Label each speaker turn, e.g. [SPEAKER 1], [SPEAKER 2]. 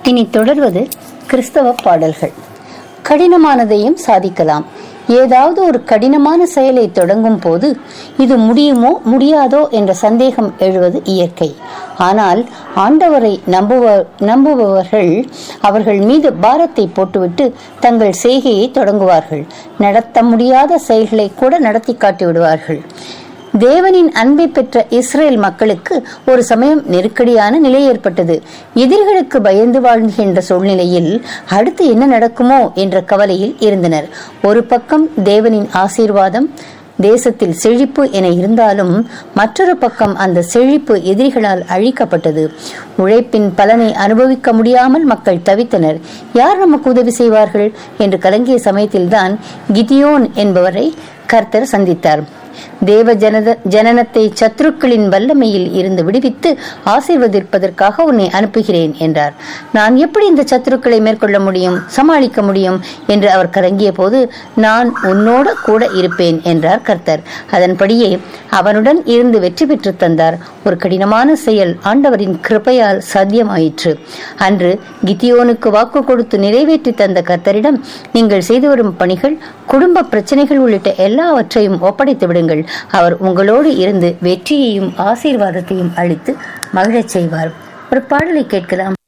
[SPEAKER 1] இனி தொடர்வது கிறிஸ்தவ பாடல்கள் கடினமானதையும் சாதிக்கலாம் ஏதாவது ஒரு கடினமான செயலை தொடங்கும் போது இது முடியுமோ முடியாதோ என்ற சந்தேகம் எழுவது இயற்கை ஆனால் ஆண்டவரை நம்புவ நம்புபவர்கள் அவர்கள் மீது பாரத்தை போட்டுவிட்டு தங்கள் செய்கையை தொடங்குவார்கள் நடத்த முடியாத செயல்களை கூட நடத்தி காட்டி விடுவார்கள் தேவனின் அன்பை பெற்ற இஸ்ரேல் மக்களுக்கு ஒரு சமயம் நெருக்கடியான நிலை ஏற்பட்டது எதிரிகளுக்கு பயந்து வாழ்கின்ற சூழ்நிலையில் அடுத்து என்ன நடக்குமோ என்ற கவலையில் இருந்தனர் ஒரு பக்கம் தேவனின் ஆசீர்வாதம் தேசத்தில் செழிப்பு என இருந்தாலும் மற்றொரு பக்கம் அந்த செழிப்பு எதிரிகளால் அழிக்கப்பட்டது உழைப்பின் பலனை அனுபவிக்க முடியாமல் மக்கள் தவித்தனர் யார் நமக்கு உதவி செய்வார்கள் என்று கலங்கிய சமயத்தில்தான் கிதியோன் என்பவரை கர்த்தர் சந்தித்தார் தேவ ஜனத ஜனனத்தை சத்ருக்களின் வல்லமையில் இருந்து விடுவித்து ஆசீர்வதிப்பதற்காக உன்னை அனுப்புகிறேன் என்றார் நான் எப்படி இந்த சத்ருக்களை மேற்கொள்ள முடியும் சமாளிக்க முடியும் என்று அவர் கலங்கிய போது நான் உன்னோட கூட இருப்பேன் என்றார் கர்த்தர் அதன்படியே அவனுடன் இருந்து வெற்றி பெற்று தந்தார் ஒரு கடினமான செயல் ஆண்டவரின் கிருபையால் சாத்தியமாயிற்று அன்று கித்தியோனுக்கு வாக்கு கொடுத்து நிறைவேற்றி தந்த கர்த்தரிடம் நீங்கள் செய்து வரும் பணிகள் குடும்ப பிரச்சனைகள் உள்ளிட்ட எல்லாவற்றையும் ஒப்படைத்து விடுங்கள் அவர் உங்களோடு இருந்து வெற்றியையும் ஆசீர்வாதத்தையும் அளித்து மகிழச் செய்வார் ஒரு பாடலை கேட்கலாம்